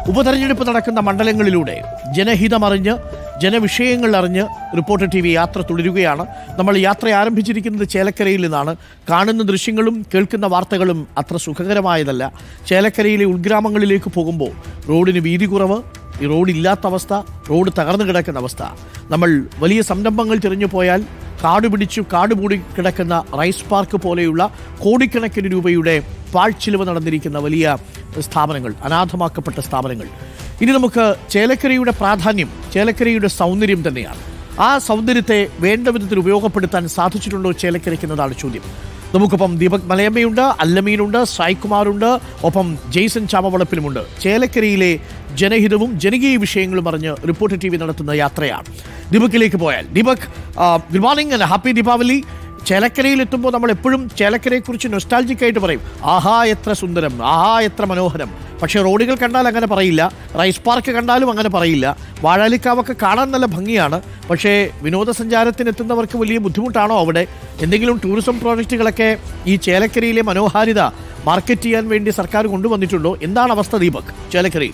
ഉപതെരഞ്ഞെടുപ്പ് നടക്കുന്ന മണ്ഡലങ്ങളിലൂടെ ജനഹിതമറിഞ്ഞ് ജനവിഷയങ്ങൾ അറിഞ്ഞ് റിപ്പോർട്ടർ ടി വി യാത്ര തുടരുകയാണ് നമ്മൾ യാത്ര ആരംഭിച്ചിരിക്കുന്നത് ചേലക്കരയിൽ നിന്നാണ് കാണുന്ന ദൃശ്യങ്ങളും കേൾക്കുന്ന വാർത്തകളും അത്ര സുഖകരമായതല്ല ചേലക്കരയിലെ ഉൾഗ്രാമങ്ങളിലേക്ക് പോകുമ്പോൾ റോഡിന് വീതി കുറവ് ഈ റോഡില്ലാത്ത അവസ്ഥ റോഡ് തകർന്നു കിടക്കുന്ന അവസ്ഥ നമ്മൾ വലിയ സംരംഭങ്ങൾ തിരിഞ്ഞു പോയാൽ കാട് പിടിച്ചു കാട് മൂടി കിടക്കുന്ന റൈസ് പാർക്ക് പോലെയുള്ള കോടിക്കണക്കിന് രൂപയുടെ പാഴ്ചിലവ് നടന്നിരിക്കുന്ന വലിയ സ്ഥാപനങ്ങൾ അനാഥമാക്കപ്പെട്ട സ്ഥാപനങ്ങൾ ഇനി നമുക്ക് ചേലക്കരയുടെ പ്രാധാന്യം ചേലക്കരയുടെ സൗന്ദര്യം തന്നെയാണ് ആ സൗന്ദര്യത്തെ വേണ്ട വിധത്തിൽ ഉപയോഗപ്പെടുത്താൻ സാധിച്ചിട്ടുണ്ടോ ചേലക്കരയ്ക്കുന്നതാണ് ചോദ്യം നമുക്കൊപ്പം ദീപക് മലയമ്മയുണ്ട് അല്ലമീനുണ്ട് സായ്കുമാറുണ്ട് ഒപ്പം ജെയ്സൺ ചാമവളപ്പിലുമുണ്ട് ചേലക്കരയിലെ ജനഹിതവും ജനകീയ വിഷയങ്ങളും അറിഞ്ഞ് റിപ്പോർട്ടർ ടി വി നടത്തുന്ന യാത്രയാണ് ദീപക്കിലേക്ക് പോയാൽ Deepak good morning and happy Deepavali ചേലക്കരയിൽ എത്തുമ്പോൾ നമ്മൾ എപ്പോഴും ചേലക്കരയെക്കുറിച്ച് നൊസ്റ്റാൾജിക് ആയിട്ട് പറയും ആഹാ എത്ര സുന്ദരം ആഹാ എത്ര മനോഹരം പക്ഷേ റോഡുകൾ കണ്ടാൽ അങ്ങനെ പറയില്ല റൈസ് പാർക്ക് കണ്ടാലും അങ്ങനെ പറയില്ല വാഴാലിക്കാവൊക്കെ കാണാൻ നല്ല ഭംഗിയാണ് പക്ഷേ വിനോദസഞ്ചാരത്തിന് എത്തുന്നവർക്ക് വലിയ ബുദ്ധിമുട്ടാണോ അവിടെ എന്തെങ്കിലും ടൂറിസം പ്രോജക്റ്റുകളൊക്കെ ഈ ചേലക്കരയിലെ മനോഹാരിത മാർക്കറ്റ് ചെയ്യാൻ വേണ്ടി സർക്കാർ കൊണ്ടുവന്നിട്ടുണ്ടോ എന്താണ് അവസ്ഥ ദീപക് ചേലക്കരയിൽ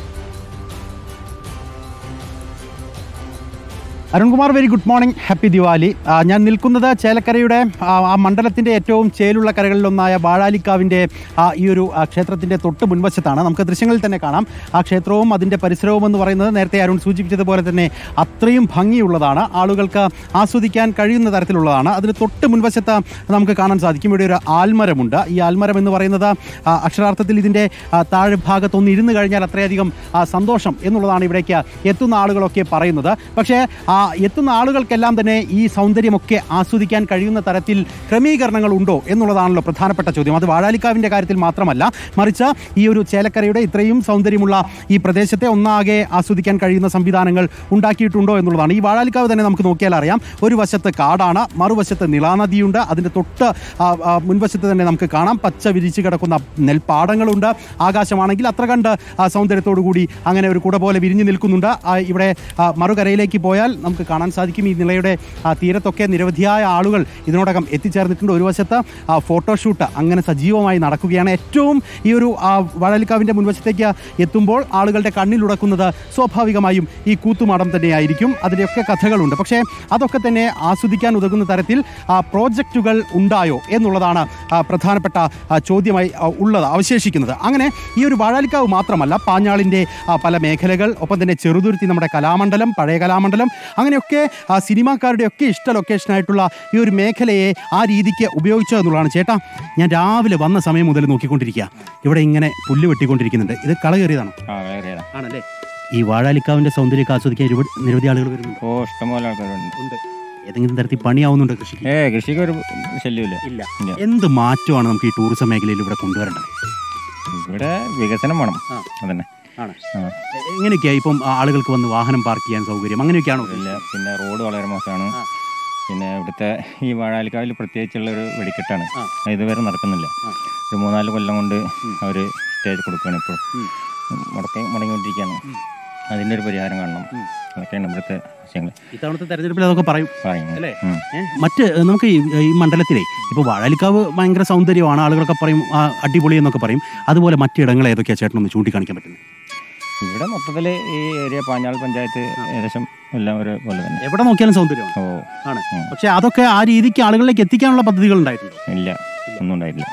Arunkumar very good morning happy Diwali ആ, ഞാൻ നിൽക്കുന്നത് ചേലക്കരയുടെ ആ, ആ മണ്ഡലത്തിൻ്റെ ഏറ്റവും ചേലുള്ള കരകളിലൊന്നായ വാഴാലിക്കാവിൻ്റെ ആ, ഈ ഒരു ആ, ക്ഷേത്രത്തിൻ്റെ തൊട്ട് മുൻവശത്താണ് നമുക്ക് ദൃശ്യങ്ങളിൽ തന്നെ കാണാം ആ ക്ഷേത്രവും അതിൻ്റെ പരിസരവും എന്ന് പറയുന്നത് നേരത്തെ അരുൺ സൂചിപ്പിച്ചതുപോലെ തന്നെ അത്രയും ഭംഗിയുള്ളതാണ് ആളുകൾക്ക് ആസ്വദിക്കാൻ കഴിയുന്ന തരത്തിലുള്ളതാണ് അതിന് തൊട്ട് മുൻവശത്ത് നമുക്ക് കാണാൻ സാധിക്കും ഇവിടെ ഒരു ആൽമരമുണ്ട് ഈ ആൽമരം എന്ന് പറയുന്നത് ആ, അക്ഷരാർത്ഥത്തിൽ ഇതിൻ്റെ ആ, താഴെ ഭാഗത്തൊന്ന് ഇരുന്ന് കഴിഞ്ഞാൽ അത്രയധികം ആ, സന്തോഷം എന്നുള്ളതാണ് ഇവിടേക്ക് എത്തുന്ന ആളുകളൊക്കെ പറയുന്നത് പക്ഷേ ആ എത്തുന്ന ആളുകൾക്കെല്ലാം തന്നെ ഈ സൗന്ദര്യമൊക്കെ ആസ്വദിക്കാൻ കഴിയുന്ന തരത്തിൽ ക്രമീകരണങ്ങൾ ഉണ്ടോ എന്നുള്ളതാണല്ലോ പ്രധാനപ്പെട്ട ചോദ്യം അത് വാഴാലിക്കാവിൻ്റെ കാര്യത്തിൽ മാത്രമല്ല മറിച്ച് ഈ ഒരു ചേലക്കരയുടെ ഇത്രയും സൗന്ദര്യമുള്ള ഈ പ്രദേശത്തെ ഒന്നാകെ ആസ്വദിക്കാൻ കഴിയുന്ന സംവിധാനങ്ങൾ ഉണ്ടാക്കിയിട്ടുണ്ടോ എന്നുള്ളതാണ് ഈ വാഴാലിക്കാവ് തന്നെ നമുക്ക് നോക്കിയാൽ അറിയാം ഒരു വശത്ത് കാടാണ് മറുവശത്ത് നിളാനദിയുണ്ട് അതിൻ്റെ തൊട്ട് ആ, ആ, മുൻവശത്ത് തന്നെ നമുക്ക് കാണാം പച്ച വിരിച്ച് കിടക്കുന്ന നെൽപ്പാടങ്ങളുണ്ട് ആകാശമാണെങ്കിൽ അത്ര കണ്ട് ആ, സൗന്ദര്യത്തോടു കൂടി അങ്ങനെ ഒരു കുട പോലെ വിരിഞ്ഞു നിൽക്കുന്നുണ്ട് ആ, ഇവിടെ ആ, മറുകരയിലേക്ക് പോയാൽ നമുക്ക് കാണാൻ സാധിക്കും ഈ നിലയുടെ ആ, തീരത്തൊക്കെ നിരവധിയായ ആളുകൾ ഇതിനോടകം എത്തിച്ചേർന്നിട്ടുണ്ട് ഒരു വശത്ത് ആ, ഫോട്ടോഷൂട്ട് അങ്ങനെ സജീവമായി നടക്കുകയാണ് ഏറ്റവും ഈ ഒരു ആ, വാഴലിക്കാവിൻ്റെ മുൻവശത്തേക്ക് എത്തുമ്പോൾ ആളുകളുടെ കണ്ണിലുടക്കുന്നത് സ്വാഭാവികമായും ഈ കൂത്തുമാടം തന്നെയായിരിക്കും അതിൻ്റെയൊക്കെ കഥകളുണ്ട് പക്ഷേ അതൊക്കെ തന്നെ ആസ്വദിക്കാൻ ഉതകുന്ന തരത്തിൽ ആ, പ്രോജക്റ്റുകൾ ഉണ്ടായോ എന്നുള്ളതാണ് ആ, പ്രധാനപ്പെട്ട ആ, ചോദ്യമായി ആ, ഉള്ളത് അവശേഷിക്കുന്നത് അങ്ങനെ ഈ ഒരു വാഴാലിക്കാവ് മാത്രമല്ല പാഞ്ഞാളിൻ്റെ ആ, പല മേഖലകൾ ഒപ്പം തന്നെ ചെറുതുരുത്തി നമ്മുടെ കലാമണ്ഡലം പഴയ കലാമണ്ഡലം അങ്ങനെയൊക്കെ ആ, സിനിമാക്കാരുടെ ഒക്കെ ഇഷ്ട ലൊക്കേഷനായിട്ടുള്ള ഈ ഒരു മേഖലയെ ആ രീതിക്ക് ഉപയോഗിച്ചോ എന്നുള്ളതാണ് ചേട്ടാ ഞാൻ രാവിലെ വന്ന സമയം മുതൽ നോക്കിക്കൊണ്ടിരിക്കുക ഇവിടെ ഇങ്ങനെ പുല്ല് വെട്ടിക്കൊണ്ടിരിക്കുന്നുണ്ട് ഇത് കള കയറിയതാണ് ആ വേറെ ആണല്ലേ ഈ വാഴാലിക്കാവിൻ്റെ സൗന്ദര്യമൊക്കെ ആസ്വദിക്കാൻ ഒരുപാട് നിരവധി ആളുകൾ വരുന്നുണ്ട് ഓ ഇഷ്ടംപോലെ ആൾക്കാരുണ്ട് ഉണ്ട് ഏതെങ്കിലും തരത്തിൽ പണിയാവുന്നുണ്ട് കൃഷിക്ക് ഏ കൃഷിക്ക് ഒരു ശല്യമില്ല ഇല്ല ഇല്ല. എന്ത് മാറ്റമാണ് നമുക്ക് ഈ ടൂറിസം മേഖലയിൽ ഇവിടെ കൊണ്ടുവരേണ്ടത് ഇവിടെ വികസനം വേണം ആ. അതന്നെ ആണ് ആ. എങ്ങനെയൊക്കെയാ ഇപ്പം ആ, ആളുകൾക്ക് വന്ന് വാഹനം പാർക്ക് ചെയ്യാൻ സൗകര്യം അങ്ങനെയൊക്കെയാണോ ഇല്ല പിന്നെ റോഡ് വളരെ മോശമാണ് ആ. പിന്നെ ഇവിടുത്തെ ഈ വാഴാലിക്കാവിൽ പ്രത്യേകിച്ചുള്ള ഒരു വെടിക്കെട്ടാണ് ആ. അത് ഇതുവരെ നടക്കുന്നില്ല ആ. ഒരു മൂന്നാല് കൊല്ലം കൊണ്ട് ഉം. അവർ സ്റ്റേജ് കൊടുക്കുകയാണ് ഇപ്പോൾ ഉം. മുടക്കി മുടങ്ങിക്കൊണ്ടിരിക്കുകയാണ് ഉം. അതിൻ്റെ ഒരു പരിഹാരം കാണണം ഉം. അതൊക്കെയാണ് ഇവിടുത്തെ വിഷയങ്ങൾ ഇത്തവണത്തെ തെരഞ്ഞെടുപ്പിൽ അതൊക്കെ പറയും പറയുന്നത് അല്ലേ? ഉം. ഏ? മറ്റ് ഏ, നമുക്ക് ഈ ഈ മണ്ഡലത്തിലെ ഇപ്പോൾ വാഴാലിക്കാവ് ഭയങ്കര സൗന്ദര്യമാണ് ആളുകളൊക്കെ പറയും ആ, അടിപൊളി എന്നൊക്കെ പറയും അതുപോലെ മറ്റിടങ്ങൾ ഏതൊക്കെയാണ് ചേട്ടനൊന്ന് ചൂണ്ടിക്കാണിക്കാൻ പറ്റുന്നത് ഇവിടെ മൊത്തത്തിൽ ഈ ഏരിയ പാഞ്ഞാൾ പഞ്ചായത്ത് ഏകദേശം എല്ലാം ഒരു പോലെ തന്നെ എവിടെ നോക്കിയാലും സൗന്ദര്യമാണ് ഓ ആണ് ഉം. പക്ഷേ അതൊക്കെ ആ രീതിക്ക് ആളുകളിലേക്ക് എത്തിക്കാനുള്ള പദ്ധതികൾ ഉണ്ടായിട്ടുണ്ട് ഇല്ല ഒന്നും ഉണ്ടായിട്ടില്ല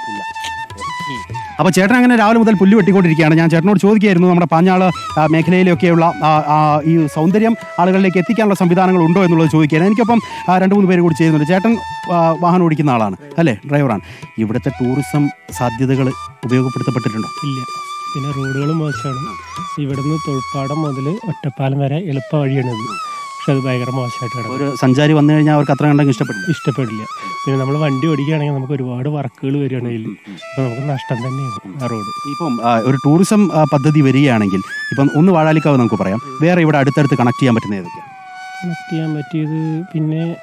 അപ്പോൾ ചേട്ടൻ അങ്ങനെ രാവിലെ മുതൽ പുല്ല് വെട്ടിക്കൊണ്ടിരിക്കുകയാണ് ഞാൻ ചേട്ടനോട് ചോദിക്കുകയായിരുന്നു നമ്മുടെ പാഞ്ഞാള് ആ, മേഖലയിലൊക്കെയുള്ള ആ, ആ, ഈ സൗന്ദര്യം ആളുകളിലേക്ക് എത്തിക്കാനുള്ള സംവിധാനങ്ങൾ ഉണ്ടോ എന്നുള്ളത് ചോദിക്കുകയാണ് എനിക്കൊപ്പം ആ, രണ്ട് മൂന്ന് പേര് കൂടി ചെയ്യുന്നുണ്ട് ചേട്ടൻ ആ, വാഹനം ഓടിക്കുന്ന ആളാണ് അല്ലേ ഡ്രൈവറാണ് ഇവിടുത്തെ ടൂറിസം സാധ്യതകൾ ഉപയോഗപ്പെടുത്തപ്പെട്ടിട്ടുണ്ടോ ഇല്ല പിന്നെ റോഡുകൾ മോശമാണ് ഇവിടുന്ന് തൊഴുപ്പാടം മുതൽ ഒറ്റപ്പാലം വരെ എളുപ്പ വഴിയാണിത് പക്ഷെ അത് ഭയങ്കര മോശമായിട്ട് കിടക്കും ഒരു സഞ്ചാരി വന്നു കഴിഞ്ഞാൽ അവർക്ക് അത്ര കണ്ടെങ്കിൽ ഇഷ്ടപ്പെടില്ല ഇഷ്ടപ്പെടില്ല പിന്നെ നമ്മൾ വണ്ടി ഓടിക്കുകയാണെങ്കിൽ നമുക്ക് ഒരുപാട് വർക്കുകൾ വരികയാണ് അതിൽ അപ്പോൾ നമുക്ക് നഷ്ടം തന്നെയാണ് ആ റോഡ് ഇപ്പം ആ, ഒരു ടൂറിസം ആ, പദ്ധതി വരികയാണെങ്കിൽ ഇപ്പം ഒന്ന് വാഴാലിക്കാവ് നമുക്ക് പറയാം വേറെ ഇവിടെ അടുത്തടുത്ത് കണക്ട് ചെയ്യാൻ പറ്റുന്ന ഏതൊക്കെയാണ് കണക്ട് ചെയ്യാൻ പറ്റിയത് പിന്നെ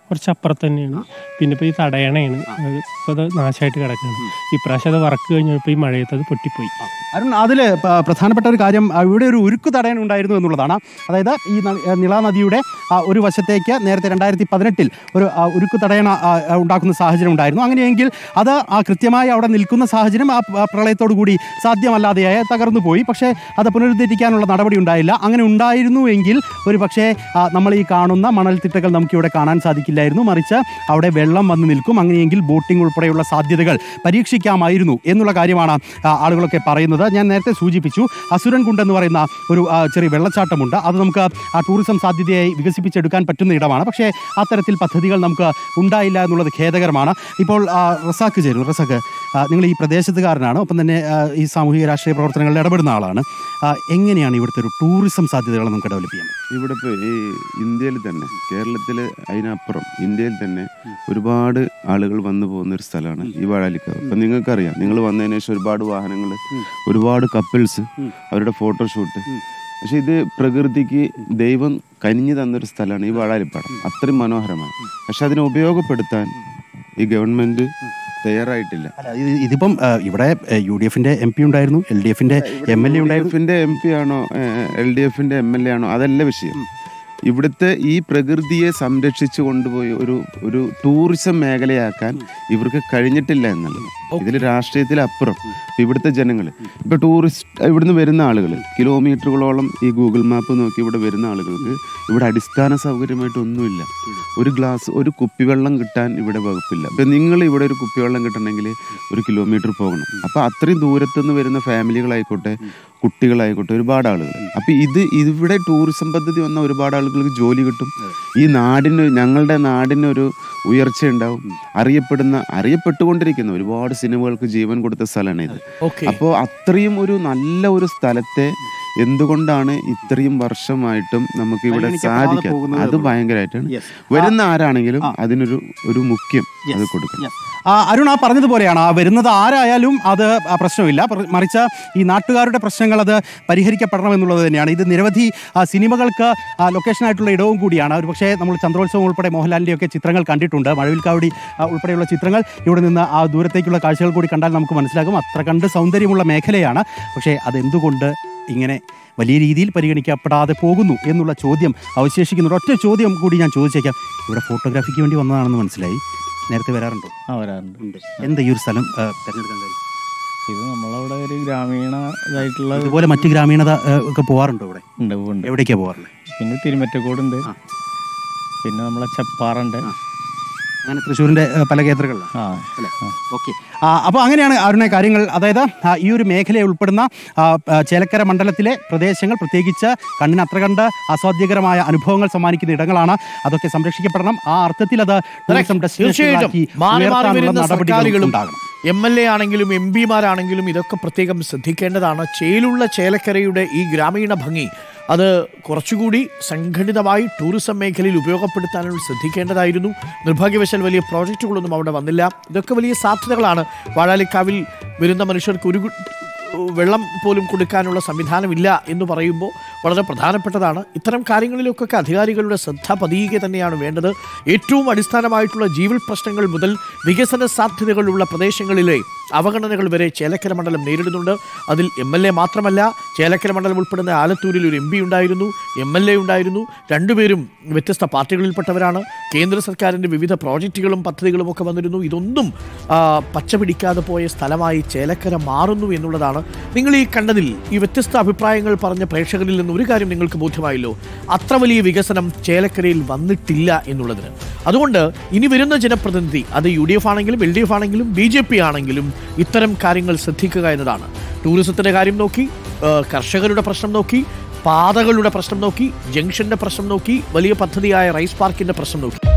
കുറച്ച് അപ്പുറത്ത് തന്നെയാണ് പിന്നെ ഇപ്പോൾ ഈ തടയണയാണ് അത് ഇപ്പോൾ അത് നാശമായിട്ട് കിടക്കുകയാണ് ഇപ്രാവശ്യം അത് വർക്ക് കഴിഞ്ഞപ്പോൾ ഈ മഴയത്ത് അത് പൊട്ടിപ്പോയി അരുൺ അതിൽ പ്രധാനപ്പെട്ട ഒരു കാര്യം ആ, ഇവിടെ ഒരു ഉരുക്ക് തടയാൻ ഉണ്ടായിരുന്നു എന്നുള്ളതാണ് അതായത് ഈ ന- ആ, നിള നദിയുടെ ആ, ഒരു വശത്തേക്ക് നേരത്തെ രണ്ടായിരത്തി പതിനെട്ടിൽ ഒരു ആ, ഉരുക്ക് തടയണ ആ, ആ, ഉണ്ടാക്കുന്ന സാഹചര്യം ഉണ്ടായിരുന്നു അങ്ങനെയെങ്കിൽ അത് ആ കൃത്യമായി അവിടെ നിൽക്കുന്ന സാഹചര്യം ആ ആ പ്രളയത്തോടു കൂടി സാധ്യമല്ലാതെയായ തകർന്നു പോയി പക്ഷേ അത് പുനരുദ്ധരിക്കാനുള്ള നടപടി ഉണ്ടായില്ല അങ്ങനെ ഉണ്ടായിരുന്നു എങ്കിൽ ഒരു പക്ഷേ ആ, നമ്മൾ ഈ കാണുന്ന മണൽത്തിട്ടകൾ നമുക്കിവിടെ കാണാൻ സാധിക്കില്ലായിരുന്നു മറിച്ച് അവിടെ വെള്ളം വന്ന് നിൽക്കും അങ്ങനെയെങ്കിൽ ബോട്ടിംഗ് ഉൾപ്പെടെയുള്ള സാധ്യതകൾ പരീക്ഷിക്കാമായിരുന്നു എന്നുള്ള കാര്യമാണ് ആ, ആളുകളൊക്കെ പറയുന്നത് ഞാൻ നേരത്തെ സൂചിപ്പിച്ചു അസുരൻ കുണ്ട് എന്ന് പറയുന്ന ഒരു ആ, ചെറിയ വെള്ളച്ചാട്ടമുണ്ട് അത് നമുക്ക് ആ ടൂറിസം സാധ്യതയായി വികസിപ്പിച്ചെടുക്കാൻ പറ്റുന്ന ഇടമാണ് പക്ഷേ അത്തരത്തിൽ പദ്ധതികൾ നമുക്ക് ഉണ്ടായില്ല എന്നുള്ളത് ഖേദകരമാണ് ഇപ്പോൾ ആ, റസാക്ക് ചേരുന്നു റസാക്ക് ആ, നിങ്ങൾ ഈ പ്രദേശത്തുകാരനാണ് ഒപ്പം തന്നെ ആ, ഈ സാമൂഹിക രാഷ്ട്രീയ പ്രവർത്തനങ്ങളിൽ ഇടപെടുന്ന ആളാണ് ആ, എങ്ങനെയാണ് ഇവിടുത്തെ ഒരു ടൂറിസം സാധ്യതകൾ നമുക്ക് ഡെവലപ്പ് ചെയ്യാൻ പറ്റും ഇവിടെ ഇപ്പോൾ ഈ ഇന്ത്യയിൽ തന്നെ കേരളത്തിൽ അതിനപ്പുറം ഇന്ത്യയിൽ തന്നെ ഒരുപാട് ആളുകൾ വന്നു പോകുന്ന ഒരു സ്ഥലമാണ് ഈ വാഴാലിക്കാവ് അപ്പം നിങ്ങൾക്കറിയാം നിങ്ങൾ വന്നതിന് ശേഷം ഒരുപാട് വാഹനങ്ങൾ ഒരുപാട് കപ്പിൾസ് അവരുടെ ഫോട്ടോഷൂട്ട് പക്ഷെ ഇത് പ്രകൃതിക്ക് ദൈവം കനിഞ്ഞു തന്നൊരു സ്ഥലമാണ് ഈ വാഴാലിപ്പാടം അത്രയും മനോഹരമാണ് പക്ഷെ അതിനെ ഉപയോഗപ്പെടുത്താൻ ഈ ഗവൺമെന്റ് തയ്യാറായിട്ടില്ല അല്ല ഇത് ഇതിപ്പം ആ, ഇവിടെ യു ഡി എഫിന്റെ എം പി ഉണ്ടായിരുന്നു എൽ ഡി എഫിന്റെ എം എൽ എ ഉണ്ടായിരുന്നു എഫിന്റെ എം പി ആണോ എൽ ഡി എഫിന്റെ എം എൽ എ ആണോ അതല്ല വിഷയം ഇവിടുത്തെ ഈ പ്രകൃതിയെ സംരക്ഷിച്ചു കൊണ്ടുപോയി ഒരു ഒരു ടൂറിസം മേഖലയാക്കാൻ ഇവർക്ക് കഴിഞ്ഞിട്ടില്ല എന്നുള്ളത് ഇതിൽ രാഷ്ട്രീയത്തിൽ അപ്പുറം ഇവിടുത്തെ ജനങ്ങൾ ഇപ്പൊ ടൂറിസ്റ്റ് ഇവിടുന്ന് വരുന്ന ആളുകൾ കിലോമീറ്ററുകളോളം ഈ ഗൂഗിൾ മാപ്പ് നോക്കി ഇവിടെ വരുന്ന ആളുകൾക്ക് ഇവിടെ അടിസ്ഥാന സൗകര്യമായിട്ട് ഒന്നുമില്ല ഒരു ഗ്ലാസ് ഒരു കുപ്പിവെള്ളം കിട്ടാൻ ഇവിടെ വകുപ്പില്ല ഇപ്പൊ നിങ്ങൾ ഇവിടെ ഒരു കുപ്പിവെള്ളം കിട്ടണമെങ്കിൽ ഒരു കിലോമീറ്റർ പോകണം അപ്പൊ അത്രയും ദൂരത്തുനിന്ന് വരുന്ന ഫാമിലികളായിക്കോട്ടെ കുട്ടികളായിക്കോട്ടെ ഒരുപാട് ആളുകൾ അപ്പൊ ഇത് ഇവിടെ ടൂറിസം പദ്ധതി വന്ന ഒരുപാട് ആളുകൾക്ക് ജോലി കിട്ടും ഈ നാടിന് ഞങ്ങളുടെ നാടിന് ഒരു ഉയർച്ച ഉണ്ടാവും അറിയപ്പെടുന്ന അറിയപ്പെട്ടുകൊണ്ടിരിക്കുന്ന ഒരുപാട് സിനിമകൾക്ക് ജീവൻ കൊടുത്ത സ്ഥലമാണ് ഇത് ഓക്കെ അപ്പോൾ അത്രയും ഒരു നല്ല ഒരു സ്ഥലത്തെ എന്തുകൊണ്ടാണ് ഇത്രയും വർഷമായിട്ടും നമുക്ക് ഇവിടെ പരിഗണിക്കപ്പെടാതെ സാധിക്കാം പോകുന്നത് അത് ഭയങ്കരമായിട്ടാണ് Yes. വരുന്ന ആരാണെങ്കിലും ആ. അതിനൊരു ഒരു മുഖ്യം അത് കൊടുക്കണം ആ, അരുൺ ആ പറഞ്ഞതുപോലെയാണ് ആ വരുന്നത് ആരായാലും അത് ആ പ്രശ്നമില്ല പ്ര- മറിച്ച് ഈ നാട്ടുകാരുടെ പ്രശ്നങ്ങൾ അത് പരിഹരിക്കപ്പെടണം എന്നുള്ളത് തന്നെയാണ് ഇത് നിരവധി ആ, സിനിമകൾക്ക് ആ, ലൊക്കേഷനായിട്ടുള്ള ഇടവും കൂടിയാണ് ഒരു പക്ഷേ നമ്മൾ ചന്ദ്രോത്സവം ഉൾപ്പെടെ മോഹൻലാലിൻ്റെ ഒക്കെ ചിത്രങ്ങൾ കണ്ടിട്ടുണ്ട് മഴവിൽക്കാവടി ആ, ഉൾപ്പെടെയുള്ള ചിത്രങ്ങൾ ഇവിടെ നിന്ന് ആ ദൂരത്തേക്കുള്ള കാഴ്ചകൾ കൂടി കണ്ടാൽ നമുക്ക് മനസ്സിലാകും അത്ര കണ്ട് സൗന്ദര്യമുള്ള മേഖലയാണ് പക്ഷേ അതെന്തുകൊണ്ട് ഇങ്ങനെ വലിയ രീതിയിൽ പരിഗണിക്കപ്പെടാതെ പോകുന്നു എന്നുള്ള ചോദ്യം അവശേഷിക്കുന്നുണ്ട് ഒറ്റ ചോദ്യം കൂടി ഞാൻ ചോദിച്ചേക്കാം ഇവിടെ ഫോട്ടോഗ്രാഫിക്ക് വേണ്ടി വന്നതാണെന്ന് മനസ്സിലായി നേരത്തെ വരാറുണ്ടോ ആ വരാറുണ്ട് ഉണ്ട് എന്താ ഈ ഒരു സ്ഥലം ആ, തിരഞ്ഞെടുക്കാൻ കാര്യം ഇത് നമ്മളവിടെ ഒരു ഗ്രാമീണ ഇതായിട്ടുള്ള ഇതുപോലെ മറ്റ് ഗ്രാമീണത ആ, ഒക്കെ പോവാറുണ്ടോ ഇവിടെ ഉണ്ട് ഉണ്ട് എവിടേക്കാ പോവാറുള്ളത് പിന്നെ തിരുമറ്റക്കോടുണ്ട് ആ. പിന്നെ നമ്മളെ ചെപ്പാറുണ്ട് ആ. അങ്ങനെ തൃശ്ശൂരിന്റെ ആ, പല കേന്ദ്രങ്ങളിലാണ് ആ അല്ലേ ഓക്കെ അപ്പോൾ അങ്ങനെയാണ് അരുണെ കാര്യങ്ങൾ അതായത് ആ, ഈ ഒരു മേഖലയെ ഉൾപ്പെടുന്ന ആ, ആ, ചേലക്കര മണ്ഡലത്തിലെ പ്രദേശങ്ങൾ പ്രത്യേകിച്ച് കണ്ണിന് അത്ര കണ്ട് ആസ്വാദ്യകരമായ അനുഭവങ്ങൾ സമ്മാനിക്കുന്ന ഇടങ്ങളാണ് അതൊക്കെ സംരക്ഷിക്കപ്പെടണം ആ അർത്ഥത്തിൽ അത് ടൂറിസം തീർച്ചയായിട്ടും ഡെസ്റ്റിനേഷനാക്കി മാറി മാറി ഉയർത്താനുള്ള വരുന്ന നടപടികൾ സർക്കാരുകളും ഉണ്ടാകണം എം എൽ എ ആണെങ്കിലും എം പിമാരാണെങ്കിലും ഇതൊക്കെ പ്രത്യേകം ശ്രദ്ധിക്കേണ്ടതാണ് ചേലുള്ള ചേലക്കരയുടെ ഈ ഗ്രാമീണ ഭംഗി അത് കുറച്ചുകൂടി സംഘടിതമായി ടൂറിസം മേഖലയിൽ ഉപയോഗപ്പെടുത്താനുള്ള ശ്രദ്ധിക്കേണ്ടതായിരുന്നു നിർഭാഗ്യവശാൽ വലിയ പ്രോജക്റ്റുകളൊന്നും അവിടെ വന്നില്ല ഇതൊക്കെ വലിയ സാധ്യതകളാണ് വാഴാലിക്കാവിൽ വരുന്ന മനുഷ്യർക്ക് ഒരു ഗു- വെള്ളം പോലും കൊടുക്കാനുള്ള സംവിധാനമില്ല എന്ന് പറയുമ്പോൾ വളരെ പ്രധാനപ്പെട്ടതാണ് ഇത്തരം കാര്യങ്ങളിലൊക്കെ അധികാരികളുടെ ശ്രദ്ധ പതിയുക തന്നെയാണ് വേണ്ടത് ഏറ്റവും അടിസ്ഥാനമായിട്ടുള്ള ജീവൽ പ്രശ്നങ്ങൾ മുതൽ വികസന സാധ്യതകളുള്ള പ്രദേശങ്ങളിലെ അവഗണനകൾ വരെ ചേലക്കര മണ്ഡലം നേരിടുന്നുണ്ട് അതിൽ എം എൽ എ മാത്രമല്ല ചേലക്കര മണ്ഡലം ഉൾപ്പെടുന്ന ആലത്തൂരിൽ ഒരു എം പി ഉണ്ടായിരുന്നു എം എൽ എ ഉണ്ടായിരുന്നു രണ്ടുപേരും വ്യത്യസ്ത പാർട്ടികളിൽപ്പെട്ടവരാണ് കേന്ദ്ര സർക്കാരിൻ്റെ വിവിധ പ്രോജക്റ്റുകളും പദ്ധതികളും ഒക്കെ വന്നിരുന്നു ഇതൊന്നും ആ, പച്ച പിടിക്കാതെ പോയ സ്ഥലമായി ചേലക്കര മാറുന്നു എന്നുള്ളതാണ് നിങ്ങൾ ഈ കണ്ടതിൽ ഈ വ്യത്യസ്ത അഭിപ്രായങ്ങൾ പറഞ്ഞ പ്രേക്ഷകരിൽ നിന്ന് ഒരു കാര്യം നിങ്ങൾക്ക് ബോധ്യമായല്ലോ അത്ര വലിയ വികസനം ചേലക്കരയിൽ വന്നിട്ടില്ല എന്നുള്ളതിന് അതുകൊണ്ട് ഇനി വരുന്ന ജനപ്രതിനിധി അത് യു ഡി എഫ് ആണെങ്കിലും എൽ ഡി എഫ് ആണെങ്കിലും ബി ജെ പി ആണെങ്കിലും ഇത്തരം കാര്യങ്ങൾ ശ്രദ്ധിക്കുക എന്നതാണ് ടൂറിസത്തിന്റെ കാര്യം നോക്കി ആ, കർഷകരുടെ പ്രശ്നം നോക്കി പാതകളുടെ പ്രശ്നം നോക്കി ജംഗ്ഷന്റെ പ്രശ്നം നോക്കി വലിയ പദ്ധതിയായ റൈസ് പാർക്കിന്റെ പ്രശ്നം നോക്കി